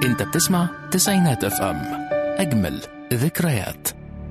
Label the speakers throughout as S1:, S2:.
S1: انت بتسمع تسعينات اف ام اجمل ذكريات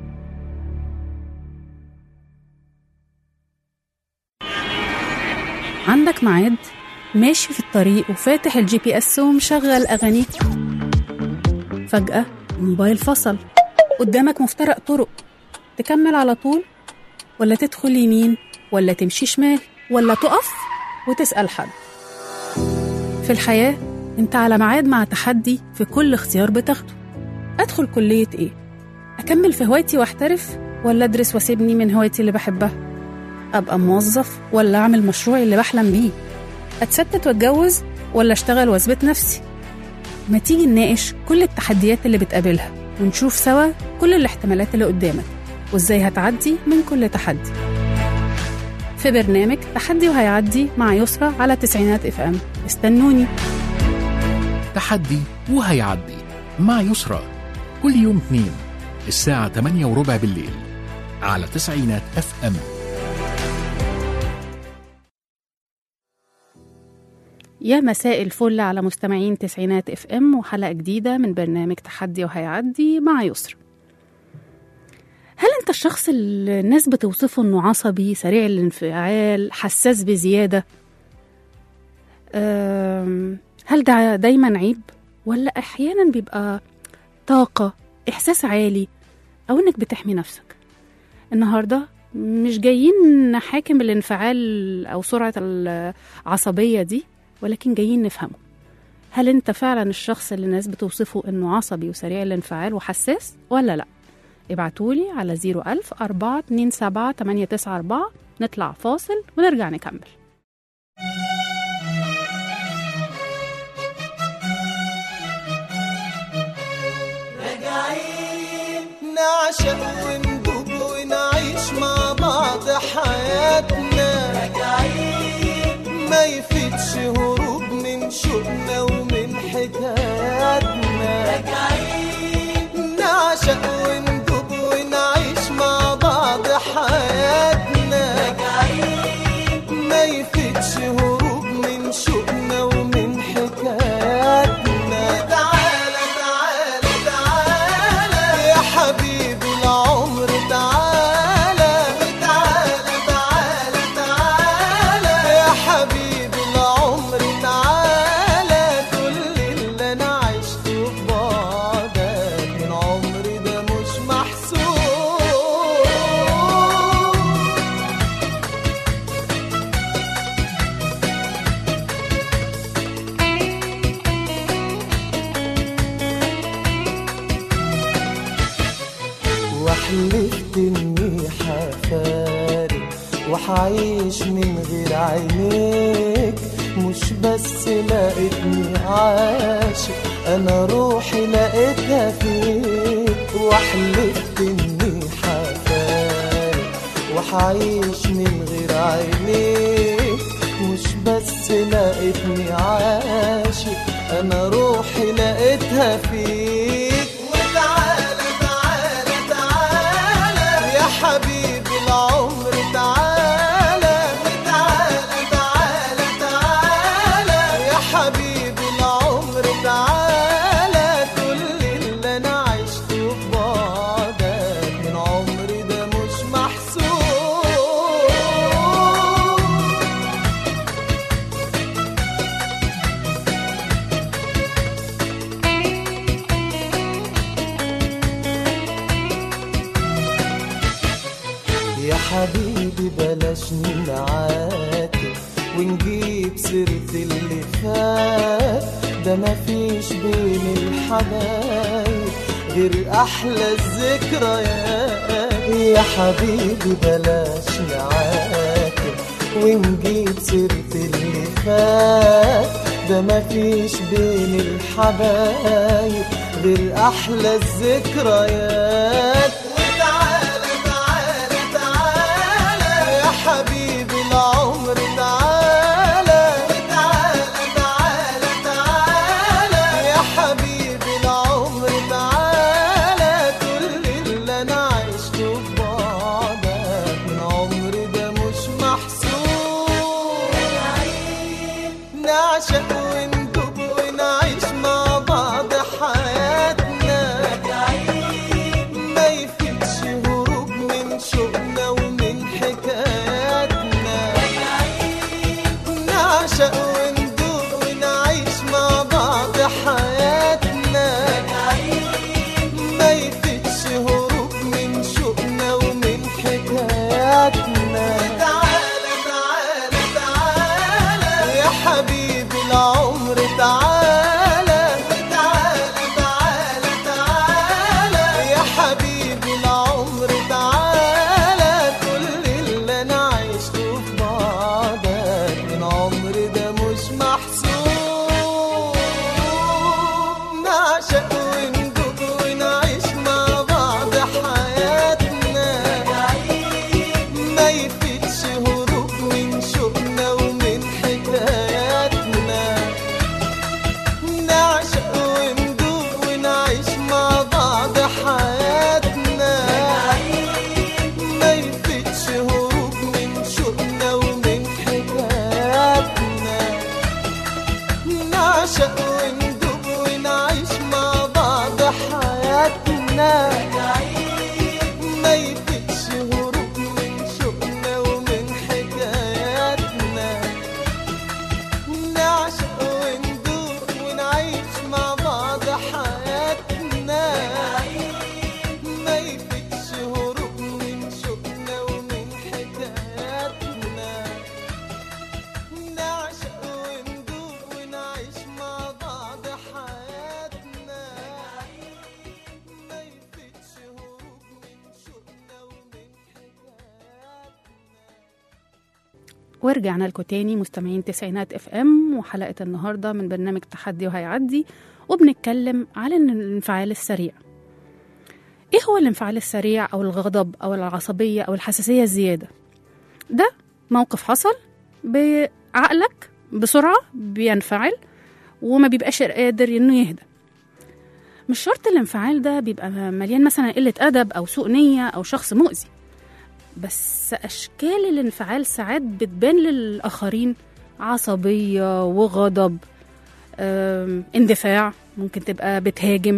S2: عندك ميعاد ماشي في الطريق وفاتح الجي بي اس ومشغل اغانيك فجأة الموبايل فصل قدامك مفترق طرق تكمل على طول ولا تدخل يمين ولا تمشي شمال ولا تقف وتسأل حد في الحياة انت على ميعاد مع تحدي في كل اختيار بتاخده ادخل كلية ايه اكمل في هوايتي واحترف ولا ادرس واسيبني من هوايتي اللي بحبها ابقى موظف ولا اعمل مشروعي اللي بحلم بيه اتستت واتجوز ولا اشتغل واثبت نفسي ما تيجي نناقش كل التحديات اللي بتقابلها ونشوف سوا كل الاحتمالات اللي قدامك وازاي هتعدي من كل تحدي في برنامج تحدي وهيعدي مع يسرى على تسعينات اف ام استنوني
S1: تحدي وهيعدي مع يسرى كل يوم اثنين الساعة 8 وربع بالليل على تسعينات اف ام
S2: يا مساء الفل على مستمعين تسعينات اف ام وحلقة جديدة من برنامج تحدي وهيعدي مع يسرى هل انت الشخص اللي الناس بتوصفه انه عصبي سريع الانفعال حساس بزيادة أم، هل ده دايما عيب ولا احيانا بيبقى طاقة احساس عالي او انك بتحمي نفسك النهارده مش جايين نحاكم الانفعال او سرعة العصبية دي ولكن جايين نفهمه هل انت فعلا الشخص اللي الناس بتوصفه انه عصبي وسريع الانفعال وحساس ولا لا ابعتولي على 01000 427 894 نطلع فاصل ونرجع نكمل
S3: نعشق وندوب ونعيش مع بعض حياتنا ما يفيدش هروب من شوقنا ومن حكاياتنا نعشق وندوب ونعيش مع بعض حياتنا ما يفيدش هروب من شوقنا ومن حكاياتنا تعالى تعالى تعالى يا حبيبي العمر تعالى تعالى تعالى تعالى يا حبيبي العمر تعالى كل اللي انا عشته في بعدك من عمري ده مش محسوب وحلفت اني حفارق وحعيش من غير عينيك مش بس لقيتني عاشق انا روحي لقيتها فيك وحلفت اني حفارق وحعيش من غير عينيك مش بس لقيتني عاشق انا روحي لقيتها فيك وتعالى تعالى تعالى يا حبيبي العمر تعالى تعالى تعالى تعالى يا حبيبي العمر تعالى كل اللي انا عشته في بعدك من عمري ده مش محسوب يا حبيبي بلاش نعاتب ونجيب سيرة اللي فات ده مفيش بين الحبايب غير أحلى الذكريات يا حبيبي بلاش نعاتب ونجيب سيرة اللي فات ده مفيش بين الحبايب غير أحلى الذكريات وتعالى تعالى تعالى يا حبيبي العمر تعالى تعالى تعالى تعالى يا حبيبي العمر تعالى كل اللي انا عشته في بعدك من عمري ده مش محسوب نعشق وندوب ونعيش مع بعض نعشق وندوق ونعيش مع بعض حياتنا ما يفتش هروب من شوقنا ومن حكاياتنا تعالى تعالى تعالى يا حبيبي العمر تعالى تعالى تعالى تعالى يا حبيبي العمر تعالى كل اللي انا عشته في بعدك من عمر ده مش محسوب نعشق وندوق ونعيش مع بعض حياتنا ما يفتش هروب من شوقنا ومن حكاياتنا نعشق وندوق ونعيش مع بعض حياتنا ما يفتش هروب من شوقنا ومن حكاياتنا نعشق وندوق ونعيش مع بعض حياتنا ما يفتش هروب من شوقنا ومن حكاياتنا نعشق وندوق ونعيش مع بعض حياتنا ما يفتش هروب من شوقنا ومن حكاياتنا نعشق وندوق ونعيش مع بعض حياتنا ما يفتش هروب من شوقنا ومن حكاياتنا
S2: ورجعنا لكم تاني مستمعين تسعينات اف ام وحلقه النهارده من برنامج تحدي وهيعدي وبنتكلم على الانفعال السريع ايه هو الانفعال السريع او الغضب او العصبيه او الحساسيه الزياده ده موقف حصل بعقلك بسرعه بينفعل وما بيبقاش قادر انه يهدى مش شرط الانفعال ده بيبقى مليان مثلا قله ادب او سوء نيه او شخص مؤذي بس أشكال الانفعال ساعات بتبان للآخرين عصبية وغضب آم، اندفاع ممكن تبقى بتهاجم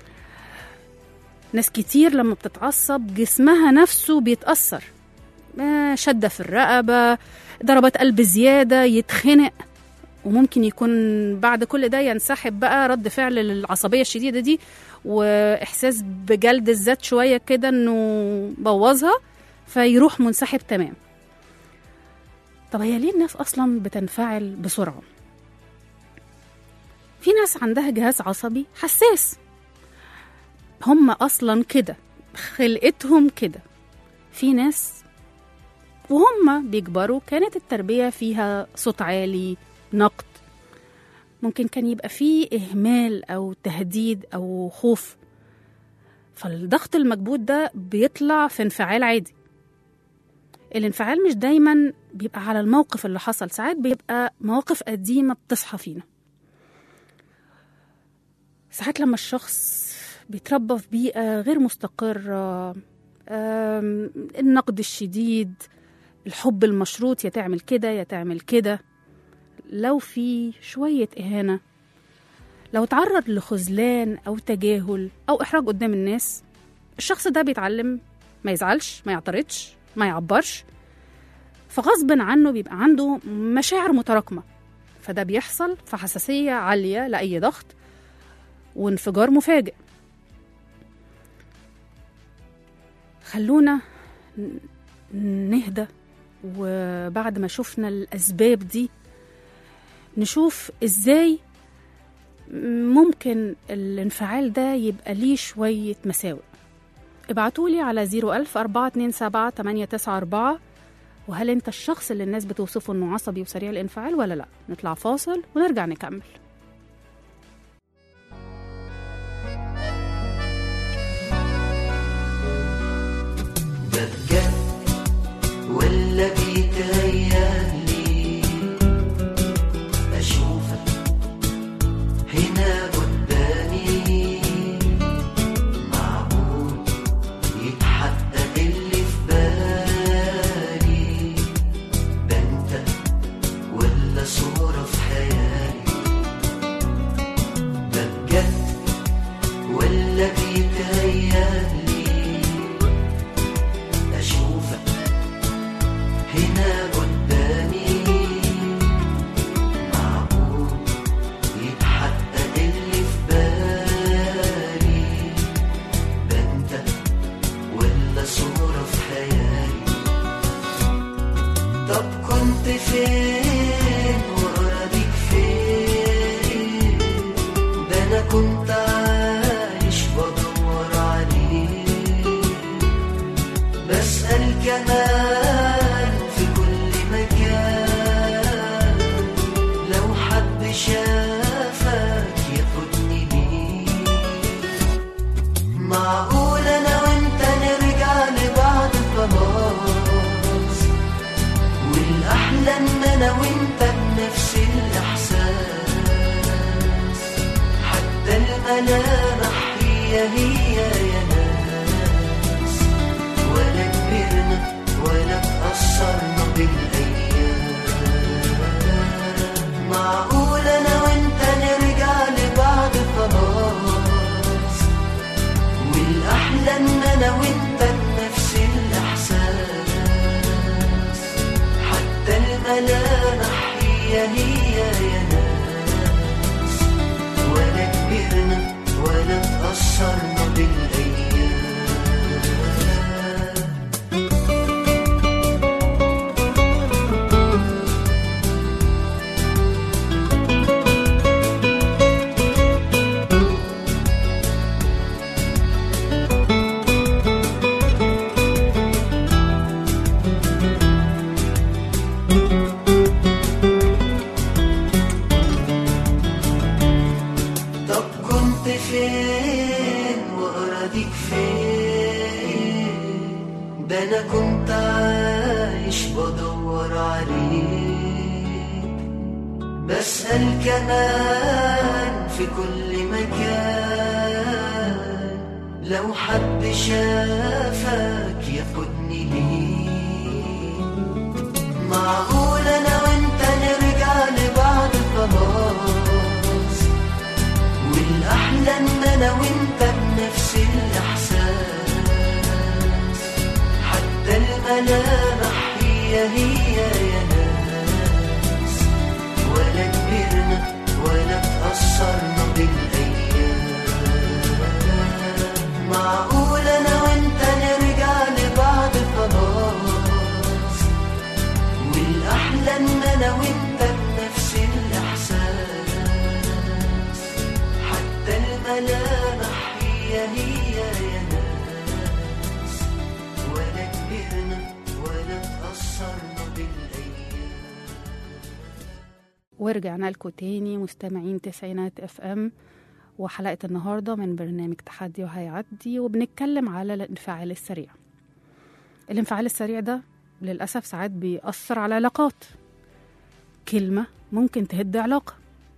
S2: ناس كتير لما بتتعصب جسمها نفسه بيتأثر آه، شدة في الرقبة ضربات قلب زيادة يتخنق وممكن يكون بعد كل ده ينسحب بقى رد فعل للعصبية الشديدة دي وإحساس بجلد الذات شوية كده إنه بوظها فيروح منسحب تمام طب هي ليه الناس اصلا بتنفعل بسرعه في ناس عندها جهاز عصبي حساس هم اصلا كده خلقتهم كده في ناس وهم بيكبروا كانت التربيه فيها صوت عالي نقد ممكن كان يبقى فيه اهمال او تهديد او خوف فالضغط المكبوت ده بيطلع في انفعال عادي الانفعال مش دايما بيبقى على الموقف اللي حصل ساعات بيبقى مواقف قديمة بتصحى فينا ساعات لما الشخص بيتربى في بيئة غير مستقرة آم، النقد الشديد الحب المشروط يا تعمل كده يا تعمل كده لو في شوية إهانة لو تعرض لخذلان أو تجاهل أو إحراج قدام الناس الشخص ده بيتعلم ما يزعلش ما يعترضش ما يعبرش فغصب عنه بيبقى عنده مشاعر متراكمة فده بيحصل في حساسية عالية لأي ضغط وانفجار مفاجئ خلونا ن- نهدى وبعد ما شفنا الأسباب دي نشوف إزاي ممكن الانفعال ده يبقى ليه شوية مساوئ ابعتولي على 01000 427 894 وهل انت الشخص اللي الناس بتوصفه انه عصبي وسريع الانفعال ولا لا نطلع فاصل ونرجع نكمل
S4: ده بجد ولا بيتهيألي أشوفك هنا قدامي معقول يتحقق اللي في بالي ده انت ولا صورة في خيالي الملامح هي هي يا ناس ولا كبرنا ولا تأثرنا بالأيام معقول أنا وأنت نرجع لبعض خلاص والأحلى إن أنا وأنت بنفس الإحساس حتى الملامح هي هي يا ناس ولا كبرنا ولا تأثرنا بالأيام طب كنت فين وأراضيك فين ده أنا كنت عايش بدور عليك بسأل كمان في كل مكان لو حد شافك ياخدني ليه معقول أنا وأنت نرجع لبعض خلاص والأحلى إن أنا وأنت بنفس الإحساس حتى الملامح هي هي يا ناس ولا كبرنا ولا تأثرنا بالأيام معقول أنا وأنت نرجع لبعض خلاص والأحلى إن أنا وأنت بنفس الإحساس حتى الملامح هي هي يا ناس ولا كبرنا ولا تأثرنا بالأيام
S2: ورجعنا لكم تاني مستمعين تسعينات اف ام وحلقة النهاردة من برنامج تحدي وهيعدي وبنتكلم على الانفعال السريع الانفعال السريع ده للأسف ساعات بيأثر على العلاقات كلمة ممكن تهد علاقة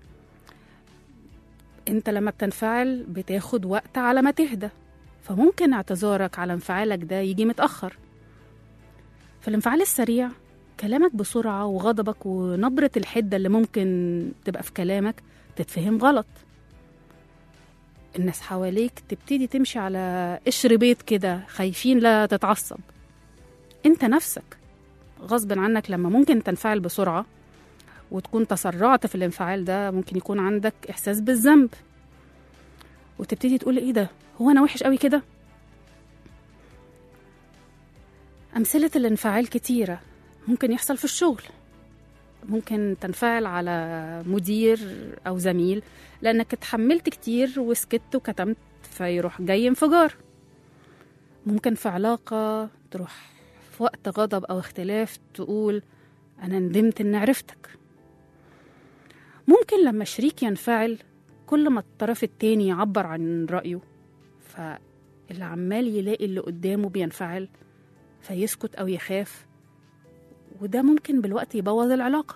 S2: انت لما بتنفعل بتاخد وقت على ما تهدى فممكن اعتذارك على انفعالك ده يجي متأخر في الانفعال السريع كلامك بسرعة وغضبك ونبرة الحدة اللي ممكن تبقى في كلامك تتفهم غلط الناس حواليك تبتدي تمشي على قشر بيت كده خايفين لا تتعصب انت نفسك غصب عنك لما ممكن تنفعل بسرعة وتكون تسرعت في الانفعال ده ممكن يكون عندك إحساس بالذنب وتبتدي تقول ايه ده هو أنا وحش قوي كده أمثلة الانفعال كتيرة ممكن يحصل في الشغل ممكن تنفعل على مدير أو زميل لأنك اتحملت كتير وسكت وكتمت فيروح جاي انفجار ممكن في علاقة تروح في وقت غضب أو اختلاف تقول أنا ندمت إني عرفتك ممكن لما شريك ينفعل كل ما الطرف التاني يعبر عن رأيه فاللي عمال يلاقي اللي قدامه بينفعل فيسكت أو يخاف وده ممكن بالوقت يبوظ العلاقة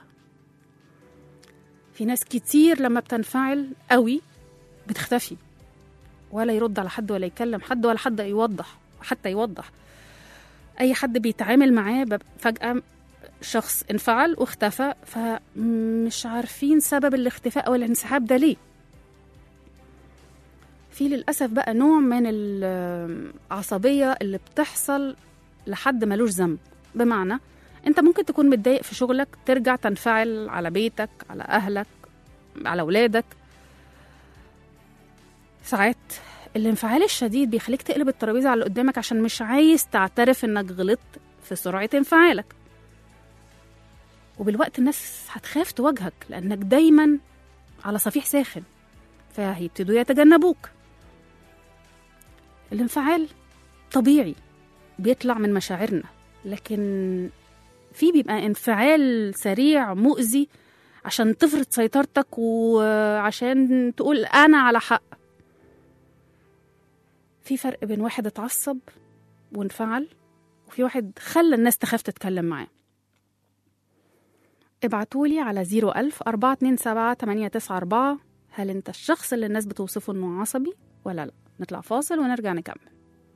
S2: في ناس كتير لما بتنفعل قوي بتختفي ولا يرد على حد ولا يكلم حد ولا حد يوضح حتى يوضح أي حد بيتعامل معاه بب- فجأة شخص انفعل واختفى فمش عارفين سبب الاختفاء أو الانسحاب ده ليه في للأسف بقى نوع من العصبية اللي بتحصل لحد ملوش ذنب بمعنى انت ممكن تكون متضايق في شغلك ترجع تنفعل على بيتك على اهلك على اولادك ساعات الانفعال الشديد بيخليك تقلب الترابيزه على اللي قدامك عشان مش عايز تعترف انك غلطت في سرعه انفعالك وبالوقت الناس هتخاف تواجهك لانك دايما على صفيح ساخن فهيبتدوا يتجنبوك الانفعال طبيعي بيطلع من مشاعرنا لكن في بيبقى انفعال سريع مؤذي عشان تفرض سيطرتك وعشان تقول انا على حق في فرق بين واحد اتعصب وانفعل وفي واحد خلى الناس تخاف تتكلم معاه ابعتولي على 01000 427 894 هل انت الشخص اللي الناس بتوصفه انه عصبي ولا لا نطلع فاصل ونرجع نكمل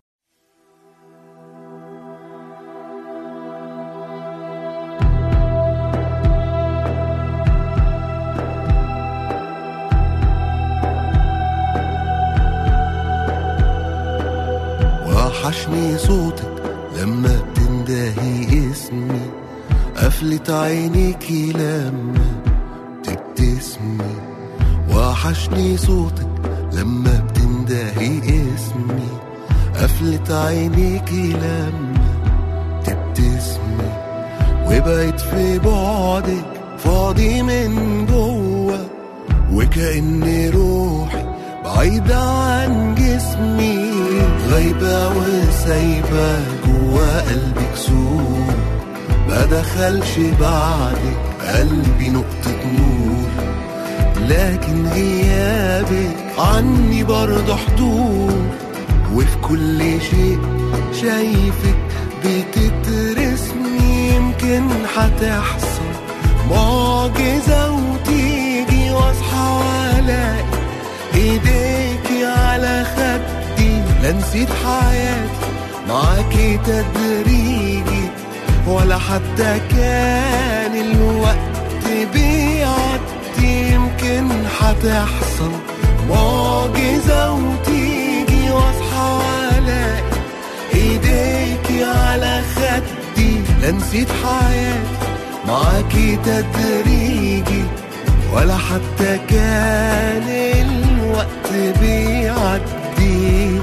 S3: وحشني صوتك لما بتندهي اسمي قفلت عينيكي لما تبتسمي وحشني صوتك لما بتندهي اسمي قفلت عينيكي لما تبتسمي وبقيت في بعدك فاضي من جوه وكأن روحي بعيدة عن جسمي غايبة وسايبة جوا قلبي كسور ما دخلش بعدك قلبي نقطة نور لكن غيابك عني برضه حضور وفي كل شيء شايفك بتترسمي يمكن هتحصل معجزة وتيجي واصحى والاقي ايديكي على خدي لا نسيت حياتي معاكي تدريجي ولا حتى كان الوقت بيعدي يمكن هتحصل معجزة وتيجي واصحى والاقي ايديكي على خدي لا نسيت حياتي معاكي تدريجي ولا حتى كان الوقت بيعدي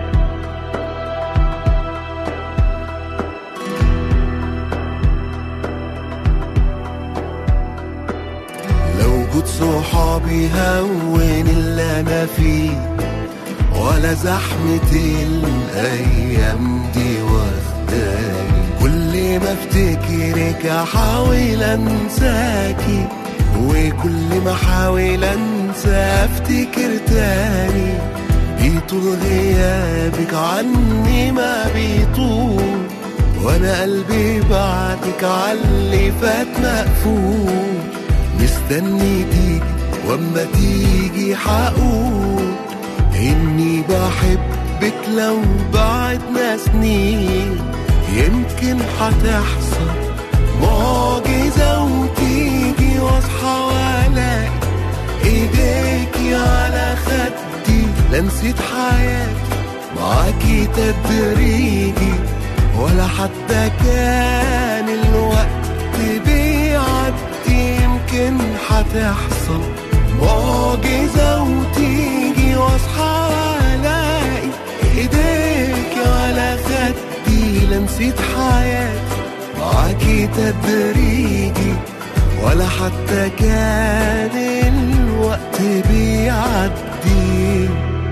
S3: لو وجود صحابي هون اللي انا فيه ولا زحمة الأيام دي واخداني كل ما افتكرك احاول انساكي وكل ما احاول انسى افتكر تاني بيطول غيابك عني ما بيطول وانا قلبي بعدك عاللي فات مقفول مستني تيجي واما تيجي حقول اني بحبك لو بعدنا سنين يمكن هتحصل معجزة وتيجي واصحى والاقي ايديكي على خدي لا نسيت حياتي معاكي تدريجي ولا حتى كان الوقت بيعدي يمكن هتحصل معجزة وتيجي واصحى والاقي ايديك على خدي لا نسيت حياتي معاكي تدريجي ولا حتى كان الوقت بيعدي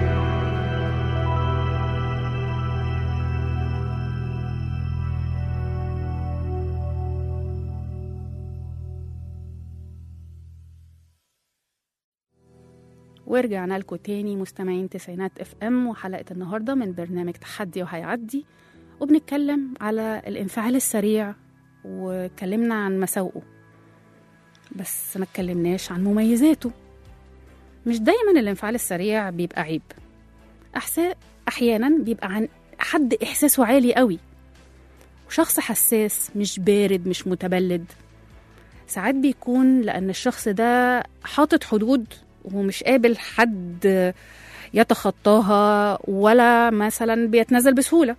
S2: ورجعنا لكم تاني مستمعين تسعينات اف ام وحلقة النهاردة من برنامج تحدي وهيعدي وبنتكلم على الانفعال السريع واتكلمنا عن مساوئه بس ما اتكلمناش عن مميزاته مش دايما الانفعال السريع بيبقى عيب أحساء أحيانا بيبقى عن حد إحساسه عالي قوي وشخص حساس مش بارد مش متبلد ساعات بيكون لأن الشخص ده حاطط حدود ومش قابل حد يتخطاها ولا مثلا بيتنازل بسهولة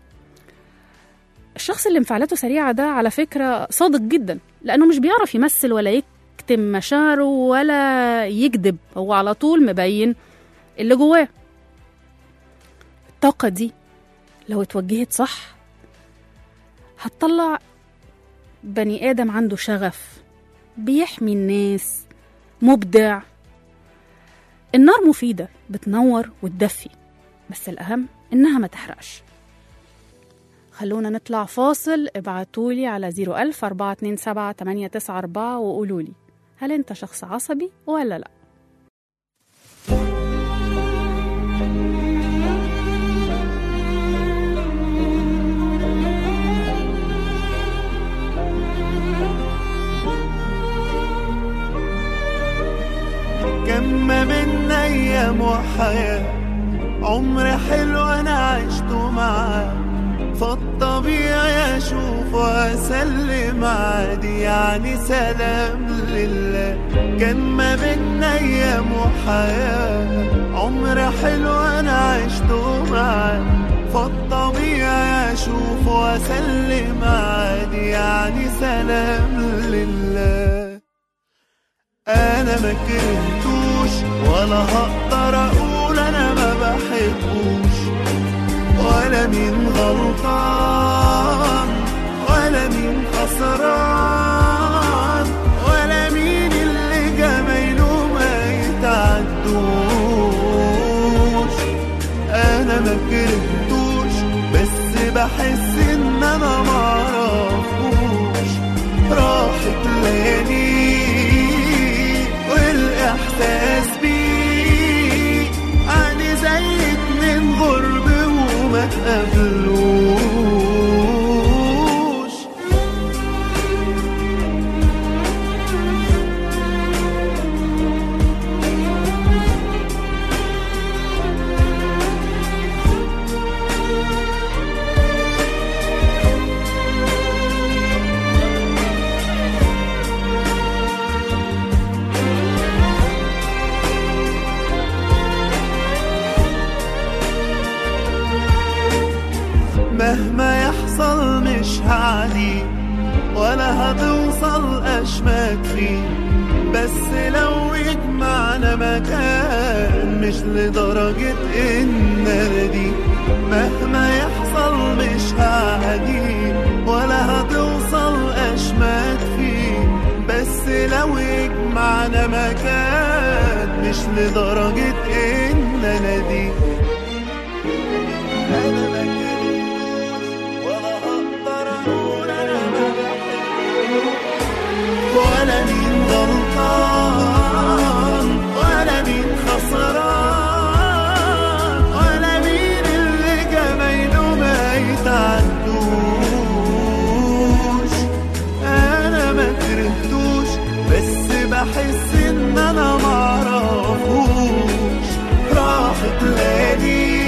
S2: الشخص اللي انفعالاته سريعة ده على فكرة صادق جدا لأنه مش بيعرف يمثل ولا يكتم مشاعره ولا يكذب هو على طول مبين اللي جواه الطاقة دي لو اتوجهت صح هتطلع بني آدم عنده شغف بيحمي الناس مبدع النار مفيدة بتنور وتدفي بس الأهم إنها ما تحرقش خلونا نطلع فاصل ابعتولي على 01000 427 894 وقولولي هل انت شخص عصبي ولا لا
S3: كم ما من أيام وحياة عمر حلو أنا عشته معاه فالطبيعي أشوف وأسلم عادي يعني سلام لله كان ما بينا أيام وحياة عمر حلو أنا عشته معاه فالطبيعي أشوف وأسلم عادي يعني سلام لله انا ما كرهتوش ولا هقدر اقول انا ما بحبوش ولا مين غلطان ولا مين خسران ولا مين اللي جمايله ما يتعدوش انا ما كرهتوش بس بحس ان انا معرفوش راحت ليالي والاحساس بيه يعني زي اتنين غرب وما تقابلوش مهما يحصل مش هعدي ولا هتوصل أشماك فيه بس لو يجمعنا مكان مش لدرجة إن دي مهما يحصل مش هعدي ولا هتوصل أشماك فيه بس لو يجمعنا مكان مش لدرجة إن دي أنا ما كرهتوش ولا هقدر أقول أنا ما بحبوش ولا مين غلطان ولا مين خسران ولا مين اللي جمايله ما يتعدوش أنا ما كرهتوش بس بحس إن أنا معرفوش راحت ليالي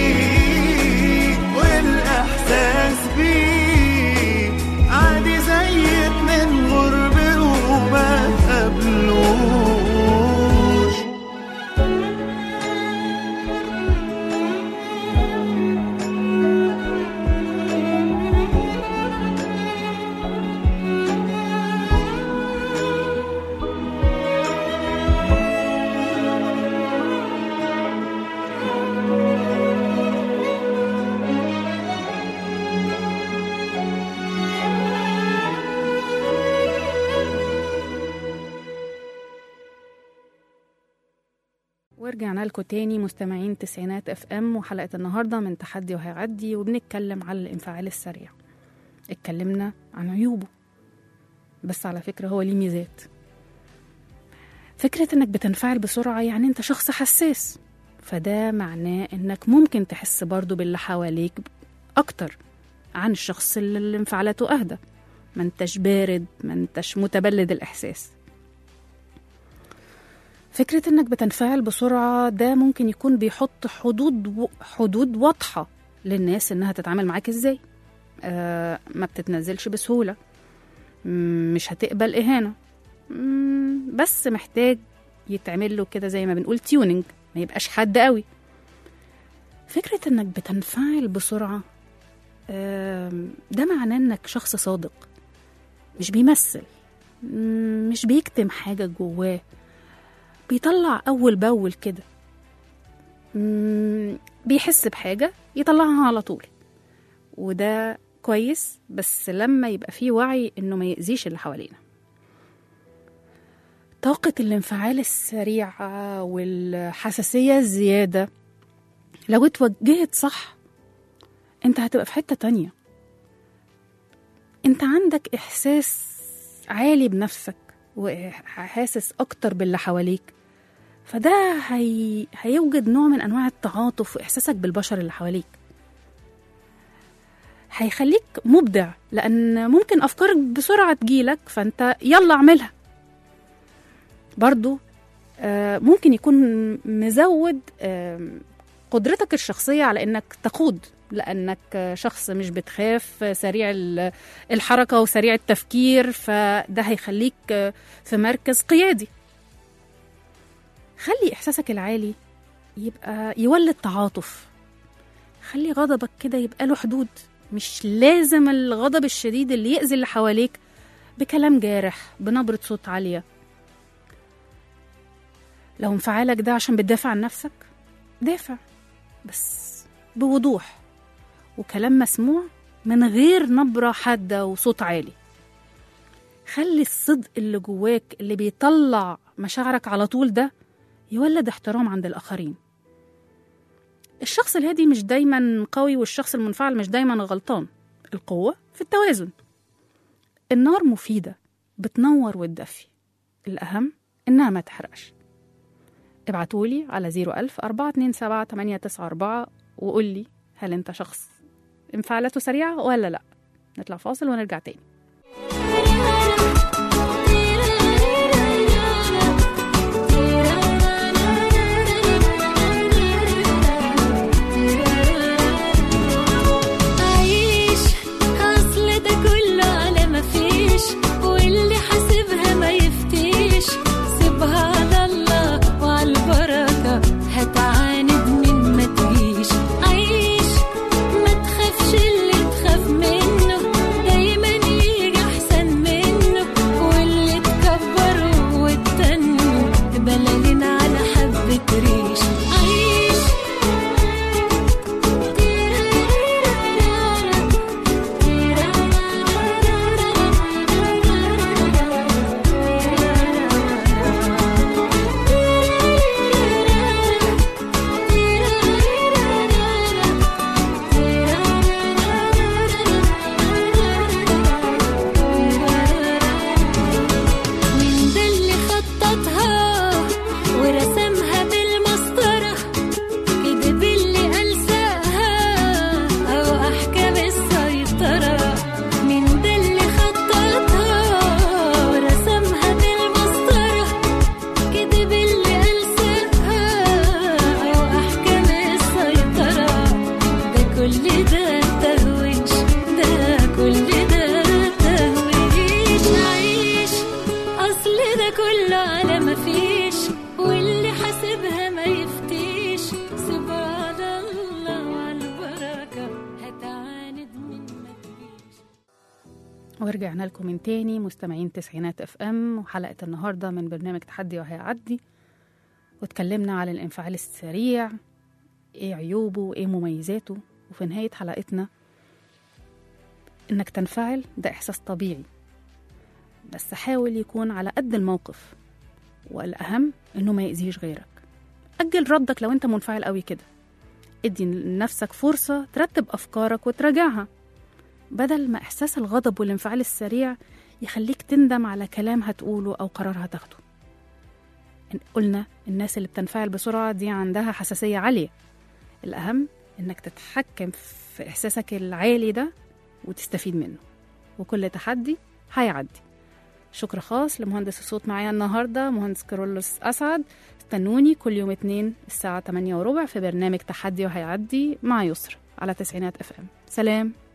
S3: والإحساس بيه عادي زي اتنين غرب وما تقابلوش
S2: ورجعنا لكم تاني مستمعين تسعينات اف ام وحلقة النهاردة من تحدي وهيعدي وبنتكلم على الانفعال السريع اتكلمنا عن عيوبه بس على فكرة هو ليه ميزات فكرة انك بتنفعل بسرعة يعني انت شخص حساس فده معناه انك ممكن تحس برضو باللي حواليك اكتر عن الشخص اللي اللي انفعالاته اهدى ما انتش بارد ما انتش متبلد الاحساس فكرة انك بتنفعل بسرعة ده ممكن يكون بيحط حدود حدود واضحة للناس انها تتعامل معاك ازاي آه ما بتتنزلش بسهولة مم، مش هتقبل اهانة مم، بس محتاج يتعمل له كده زي ما بنقول تيوننج ما يبقاش حد قوي فكرة انك بتنفعل بسرعة آم، ده معناه انك شخص صادق مش بيمثل مم، مش بيكتم حاجة جواه بيطلع أول بأول كده مم، بيحس بحاجة يطلعها على طول وده كويس بس لما يبقى فيه وعي إنه ما يأذيش اللي حوالينا طاقة الانفعال السريعة والحساسية الزيادة لو اتوجهت صح انت هتبقى في حتة تانية انت عندك إحساس عالي بنفسك وحاسس أكتر باللي حواليك فده هي... هيوجد نوع من أنواع التعاطف وإحساسك بالبشر اللي حواليك هيخليك مبدع لأن ممكن أفكارك بسرعة تجيلك فأنت يلا اعملها برضو آه، ممكن يكون مزود آم، قدرتك الشخصية على إنك تقود لأنك آه، شخص مش بتخاف آه، سريع ال- الحركة وسريع التفكير فده هيخليك آه، في مركز قيادي خلي إحساسك العالي يبقى يولد تعاطف خلي غضبك كده يبقى له حدود مش لازم الغضب الشديد اللي يأذي اللي حواليك بكلام جارح بنبرة صوت عالية لو انفعالك ده عشان بتدافع عن نفسك دافع بس بوضوح وكلام مسموع من غير نبرة حادة وصوت عالي خلي الصدق اللي جواك اللي بيطلع مشاعرك على طول ده يولد احترام عند الآخرين الشخص الهادي مش دايما قوي والشخص المنفعل مش دايما غلطان القوة في التوازن النار مفيدة بتنور وتدفي الأهم إنها ما تحرقش ابعتولي على 01000 427 894 وقولي هل أنت شخص انفعالاته سريعة ولا لأ نطلع فاصل ونرجع تاني
S5: عيش أصل ده كله على ما فيش واللي حاسبها ما يفتيش سيبها على الله وعلى البركة هتعاند من ما تجيش عيش ما تخافش اللي تخاف منه دايما يجي أحسن منه واللي تكبره وتتنه بلالين على حبة ريش عيش مين ده اللي خططها ورسمها بالمسطرة كدب اللي ألزقها أو أحكام السيطرة مين ده اللي خططها ورسمها بالمسطرة كدب اللي ألزقها أو أحكام السيطرة ده كل ده تهويش ده كل ده تهويش عيش أصل ده كله على ما فيش واللي حاسبها ما يفتيش سيبها على الله وعلى البركة هتعاند من ما تجيش
S2: ورجعنا لكم من تاني مستمعين تسعينات اف ام وحلقة النهاردة من برنامج تحدي وهيعدي واتكلمنا على الانفعال السريع ايه عيوبه وايه مميزاته وفي نهاية حلقتنا انك تنفعل ده احساس طبيعي بس حاول يكون على قد الموقف والأهم إنه ما يأذيش غيرك أجل ردك لو أنت منفعل قوي كده ادي لنفسك فرصة ترتب أفكارك وتراجعها بدل ما إحساس الغضب والانفعال السريع يخليك تندم على كلام هتقوله أو قرار هتاخده إن- قلنا الناس اللي بتنفعل بسرعة دي عندها حساسية عالية الأهم إنك تتحكم في إحساسك العالي ده وتستفيد منه وكل تحدي هيعدي شكر خاص لمهندس الصوت معايا النهاردة مهندس كارولوس أسعد استنوني كل يوم اتنين الساعة 8 وربع في برنامج تحدي وهيعدي مع يسر على تسعينات اف ام سلام